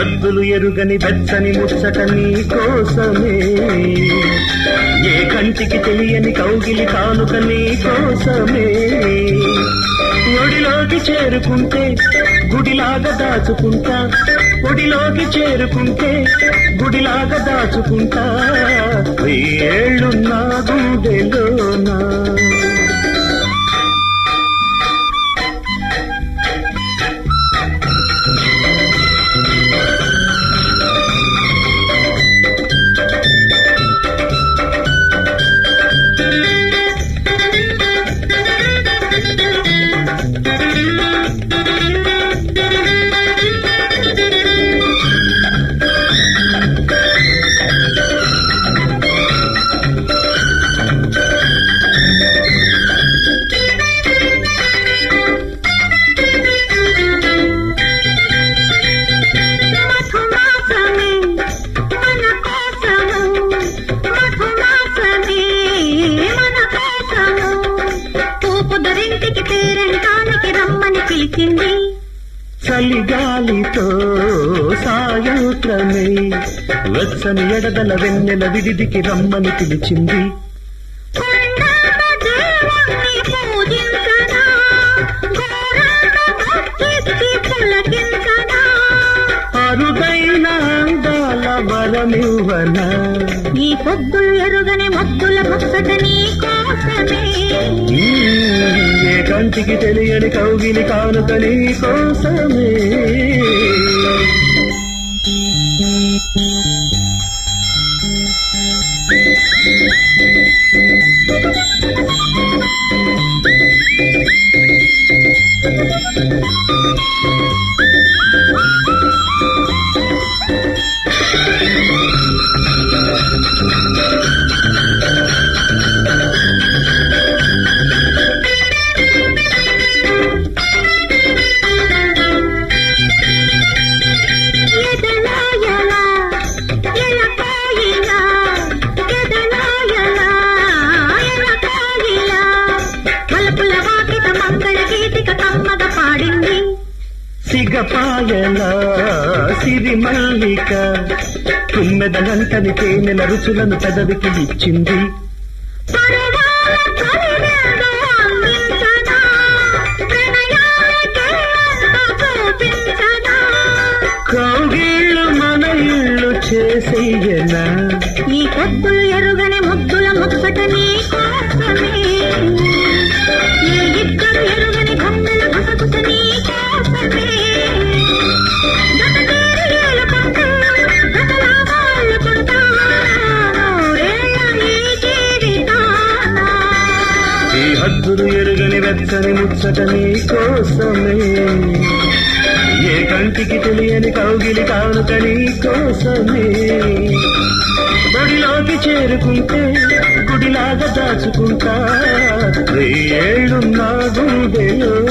హద్దులు ఎరుగని వెచ్చని ముచ్చట నీ కోసమే ఏ కంటికి తెలియని కౌగిలి కానుక నీ కోసమే ఒడిలోకి చేరుకుంటే గుడిలాగా దాచుకుంటా ఒడిలోకి చేరుకుంటే గుడిలాగా దాచుకుంటా ఏళ్ళున్నా గుండెలోనా మధుమాసమే మన కోసము మధుమాసమే మన కోసము తూపుదరింటికి పేరంటానికి రమ్మని పిలిచింది చలిగాలితో సాయంత్రమే వెచ్చని ఎడదల వెన్నెల విడిదికి రమ్మని పిలిచింది కొండాన దేవుణ్ణి పూజించనా ఘోరాన భక్తికి పులకించనా అరుదైన అందాల వరమివ్వన ఈ పొద్దులు ఎరుగని మొద్దుల ముచ్చట నీ కోసమే ఏ కంటికి తెలియని కౌగిలి కానుక నీ కోసమే ఎదలా ఎలా ఎలా కోయిలా ఎదలా ఎలా ఎలా కోయిలా మలపుల వాకిట మంగళ గీతిక కమ్మగ పాడింది సిగపాయల సిరి మల్లిక తుమ్మెదలంటని తేనెల రుచులను పెదవికి ఇచ్చింది పరవాల కలివేదో అందించనా ప్రణయానికే అంత చూపించనా కౌగిళ్ళు మన ఇళ్ళు చేసేయనా ఈ పొద్దులు ఎరుగని ముద్దుల ముచ్చట నీ కోసమే ఈ ఇద్దరు ఎరుగని గుండెల గుసగుస నీ కోసమే జతచేరి ఏలుకుంటూ, జతలాగాళ్ళుకుంటా, నూరేళ్ళ నీ జీవితాన. ఈ హద్దులు ఎరుగని వెచ్చని ముచ్చట నీ కోసమే ఏ కంటికి తెలియని కౌగిలి కానుక నీ కోసమే బడిలోకి చేరుకుంటే గుడిలాగా దాచుకుంటా ఏళ్ళున్నా గుండెలో